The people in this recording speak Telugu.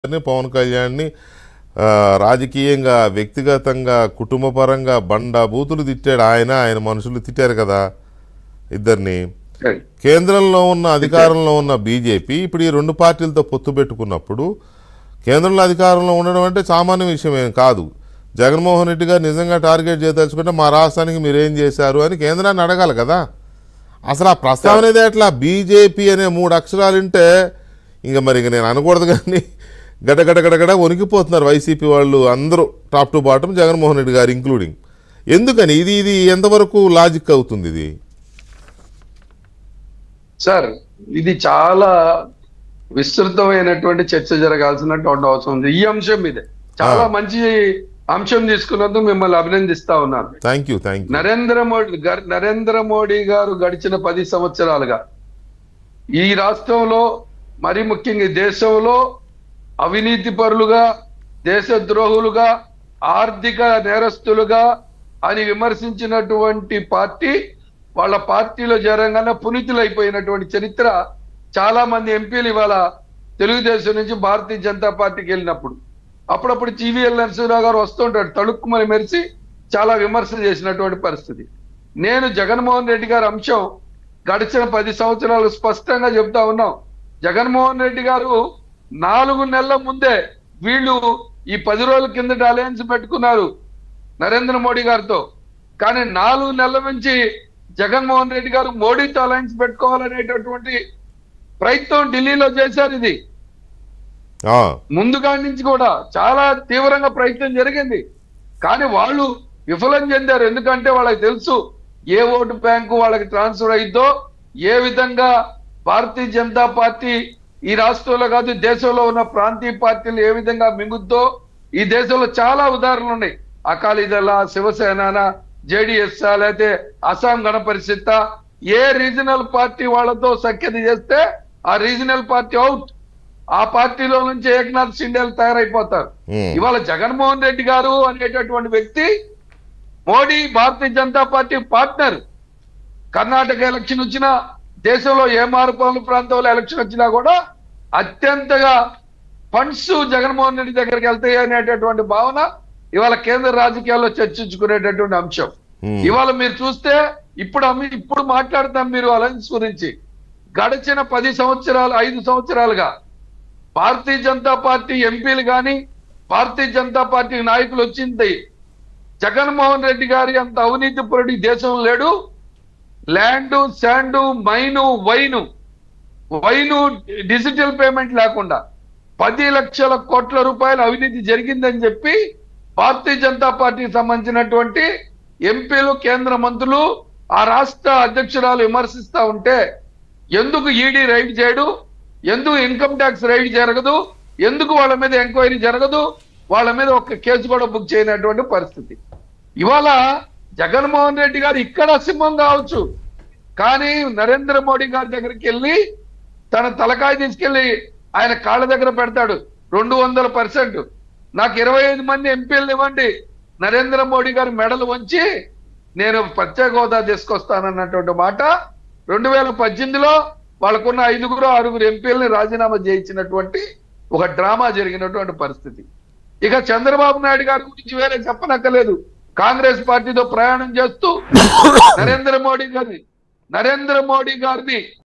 గారిని పవన్ కళ్యాణ్ని ఆ, రాజకీయంగా వ్యక్తిగతంగా కుటుంబపరంగా బండా బూతులు తిట్టాడు ఆయన ఆయన మనుషులు తిట్టారు కదా ఇద్దరిని కేంద్రంలో ఉన్న అధికారంలో ఉన్న బీజేపీ ఇప్పుడు ఈ రెండు పార్టీలతో పొత్తు పెట్టుకున్నప్పుడు కేంద్రంలో అధికారంలో ఉండడం అంటే సామాన్య విషయం ఏం కాదు జగన్మోహన్ రెడ్డి గారు నిజంగా టార్గెట్ చేయదలుచుకుంటే మా రాష్ట్రానికి మీరు ఏం చేశారు అని కేంద్రాన్ని అడగాలి కదా అసలు ఆ ప్రస్తావన ఏదో అట్లా బీజేపీ అనే మూడు అక్షరాలు ఉంటే ఇంకా మరి ఇంక నేను అనకూడదు కానీ గడగడ గడగడ వణికిపోతున్నారు వైసీపీ వాళ్ళు అందరూ top to bottom Jaganmohan Reddy గారు ఇంక్లూడింగ్ ఎందుకని ఇది ఇది ఎంతవరకు లాజిక్ అవుతుంది ఇది సార్ ఇది చాలా విస్తృతమైనటువంటి చర్చ జరగాల్సినటువంటి అవసరం ఉంది ఈ అంశం మీదే చాలా ఆ. మంచి అంశం తీసుకున్నందుకు మిమ్మల్ని అభినందిస్తా ఉన్నాను thank you thank you Narendra Modi గర్- నరేంద్ర మోడీ గారు గడిచిన పది సంవత్సరాలుగా ఈ రాష్ట్రంలో మరి ముఖ్యంగా ఈ దేశంలో అవినీతి పరులుగా దేశద్రోహులుగా ఆర్థిక నేరస్తులుగా అని విమర్శించినటువంటి పార్టీ వాళ్ళ పార్టీలో జరగానే పునీతులైపోయినటువంటి చరిత్ర చాలా మంది ఎంపీలు ఇవాళ తెలుగుదేశం నుంచి భారతీయ జనతా పార్టీకి వెళ్ళినప్పుడు అప్పుడప్పుడు జీవీఎల్ నరసింహరావు గారు వస్తుంటాడు తడుక్కుమని మెరిసి చాలా విమర్శలు చేసినటువంటి పరిస్థితి నేను జగన్మోహన్ రెడ్డి గారి అంశం గడిచిన పది సంవత్సరాలు స్పష్టంగా చెప్తా ఉన్నాం జగన్మోహన్ రెడ్డి గారు నాలుగు నెలల ముందే వీళ్ళు ఈ పది రోజుల కిందట అలయన్స్ పెట్టుకున్నారు నరేంద్ర మోడీ గారితో కానీ నాలుగు నెలల నుంచి జగన్మోహన్ రెడ్డి గారు మోడీతో అలయన్స్ పెట్టుకోవాలనేటటువంటి ప్రయత్నం ఢిల్లీలో చేశారు ఇది ఆ, ముందుగా నుంచి కూడా చాలా తీవ్రంగా ప్రయత్నం జరిగింది కానీ వాళ్ళు విఫలం చెందారు ఎందుకంటే వాళ్ళకి తెలుసు ఏ ఓటు బ్యాంకు వాళ్ళకి ట్రాన్స్ఫర్ అయిద్దో ఏ విధంగా భారతీయ జనతా పార్టీ ఈ రాష్ట్రంలో కాదు దేశంలో ఉన్న ప్రాంతీయ పార్టీలు ఏ విధంగా మింగుద్దో ఈ దేశంలో చాలా ఉదాహరణలు ఉన్నాయి అకాలీదళ శివసేన జేడిఎస్ లేకపోతే అస్సాం గణ పరిషత్ ఏ రీజనల్ పార్టీ వాళ్ళతో సఖ్యత చేస్తే ఆ రీజనల్ పార్టీ అవుట్ ఆ పార్టీలో నుంచి ఏకనాథ్ షిండేలు తయారైపోతారు ఉమ్, ఇవాళ జగన్మోహన్ రెడ్డి గారు అనేటటువంటి వ్యక్తి Modi Bharatiya Janata party partner Karnataka election వచ్చినా దేశంలో ఏ మారుపాలన ప్రాంతంలో ఎలక్షన్ వచ్చినా కూడా అత్యంతగా ఫండ్స్ జగన్మోహన్ రెడ్డి దగ్గరికి వెళ్తాయి అనేటటువంటి భావన ఇవాళ కేంద్ర రాజకీయాల్లో చర్చించుకునేటటువంటి అంశం ఉమ్, ఇవాళ మీరు చూస్తే ఇప్పుడు అమ్మి- ఇప్పుడు మాట్లాడతాం మీరు అలయన్స్ గురించి గడిచిన పది సంవత్సరాలు ఐదు సంవత్సరాలుగా భారతీయ జనతా పార్టీ ఎంపీలు కానీ భారతీయ జనతా పార్టీ నాయకులు వచ్చింది జగన్మోహన్ రెడ్డి గారి అంత అవినీతి పరుడు ఈ దేశంలో లేడు land sand mine wine wine digital payment లేకుండా పది లక్షల కోట్ల రూపాయల అవినీతి జరిగిందని చెప్పి భారతీయ జనతా పార్టీకి సంబంధించినటువంటి ఎంపీలు కేంద్ర మంత్రులు ఆ రాష్ట్ర అధ్యక్షురాలు విమర్శిస్తా ఉంటే ఎందుకు ఈడీ రైడ్ చేయడు ఎందుకు ఇన్కమ్ ట్యాక్స్ రైడ్ జరగదు ఎందుకు వాళ్ళ మీద ఎంక్వైరీ జరగదు వాళ్ళ మీద ఒక కేసు కూడా బుక్ చేయనటువంటి పరిస్థితి ఇవాళ జగన్మోహన్ రెడ్డి గారు ఇక్కడ సింహం కావచ్చు కానీ నరేంద్ర మోడీ గారి దగ్గరికి వెళ్ళి తన తలకాయ తీసుకెళ్లి ఆయన కాళ్ళ దగ్గర పెడతాడు రెండు వందల పర్సెంట్ నాకు ఇరవై ఐదు మంది ఎంపీలు ఇవ్వండి నరేంద్ర మోడీ గారి మెడలు వంచి నేను ప్రత్యేక హోదా తీసుకొస్తానన్నటువంటి మాట రెండు వేల పద్దెనిమిదిలో వాళ్ళకున్న ఐదుగురు ఆరుగురు ఎంపీలని రాజీనామా చేయించినటువంటి ఒక డ్రామా జరిగినటువంటి పరిస్థితి ఇక చంద్రబాబు నాయుడు గారి గురించి వేరే చెప్పనక్కర్లేదు కాంగ్రెస్ పార్టీతో ప్రయాణం చేస్తూ నరేంద్ర మోడీ గారిని నరేంద్ర మోడీ గారిని